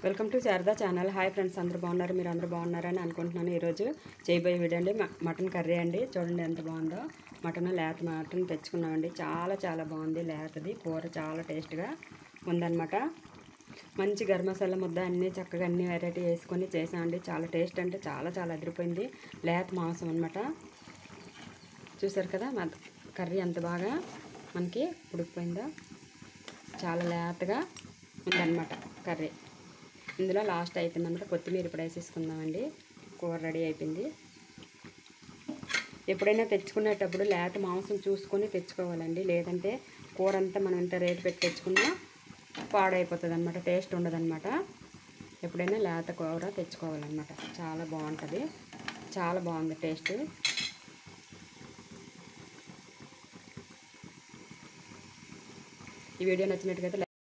welcome to Sharada channel hi friends అందరూ బాగున్నారు మీరు అందరూ బాగున్నారని అనుకుంటున్నాను ఈరోజు చేయబోయే వీడియో అండి మ- మటన్ కర్రీ అండి చూడండి ఎంత బాగుందో మటన్ లేత మటన్ తెచ్చుకున్నామండి చాలా చాలా బాగుంది లేతది కూర చాలా టేస్ట్గా ఉందన్నమాట మంచి గరం మసాలా ముద్ద అన్నీ చక్కగా అన్ని వెరైటీ వేసుకొని చేసామండి చాలా టేస్ట్ అంటే చాలా చాలా అదిరిపోయింది లేత మాంసం అనమాట చూసారు కదా మా కర్రీ ఎంత బాగా మనకి ఉడికిపోయిందో చాలా లేతగా ఉందన్నమాట కర్రీ ఇందులో లాస్ట్ అయిపోయింది అనమాట కొత్తిమీర ఇప్పుడు వేసేసుకుందామండి కూర రెడీ అయిపోయింది ఎప్పుడైనా తెచ్చుకునేటప్పుడు లేత మాంసం చూసుకొని తెచ్చుకోవాలండి లేదంటే కూర అంతా మనం ఎంత రేటు పెట్టి తెచ్చుకున్నా పాడైపోతుంది అనమాట టేస్ట్ ఉండదన్నమాట ఎప్పుడైనా లేత కూర తెచ్చుకోవాలన్నమాట చాలా బాగుంటుంది చాలా బాగుంది టేస్ట్ ఈ వీడియో నచ్చినట్టుగైతే